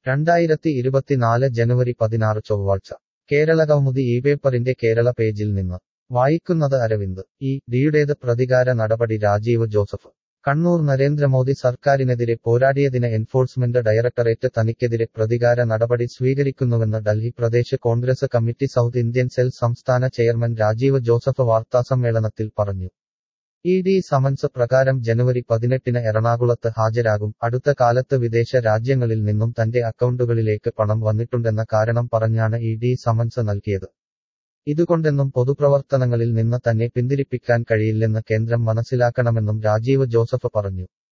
രണ്ടായിരത്തി ഇരുപത്തിനാല് ജനുവരി പതിനാറ് ചൊവ്വാഴ്ച കേരള കൗമുദി ഈ പേപ്പറിന്റെ കേരള പേജിൽ നിന്ന് വായിക്കുന്നത് അരവിന്ദ് ഈ ഡിയുടേത് പ്രതികാര നടപടി രാജീവ് ജോസഫ് കണ്ണൂർ നരേന്ദ്രമോദി സർക്കാരിനെതിരെ പോരാടിയതിന് എൻഫോഴ്സ്മെന്റ് ഡയറക്ടറേറ്റ് തനിക്കെതിരെ പ്രതികാര നടപടി സ്വീകരിക്കുന്നുവെന്ന് Delhi Pradesh Congress committee south Indian cell സംസ്ഥാന ചെയർമാൻ രാജീവ് ജോസഫ് വാർത്താസമ്മേളനത്തിൽ പറഞ്ഞു ഇ ഡി സമൻസ് പ്രകാരം ജനുവരി പതിനെട്ടിന് എറണാകുളത്ത് ഹാജരാകും അടുത്ത കാലത്ത് വിദേശ രാജ്യങ്ങളിൽ നിന്നും തന്റെ അക്കൗണ്ടുകളിലേക്ക് പണം വന്നിട്ടുണ്ടെന്ന കാരണം പറഞ്ഞാണ് ഇ ഡി സമൻസ് നൽകിയത് ഇതുകൊണ്ടെന്നും പൊതുപ്രവർത്തനങ്ങളിൽ നിന്ന് തന്നെ പിന്തിരിപ്പിക്കാൻ കഴിയില്ലെന്ന് കേന്ദ്രം മനസ്സിലാക്കണമെന്നും രാജീവ് ജോസഫ് പറഞ്ഞു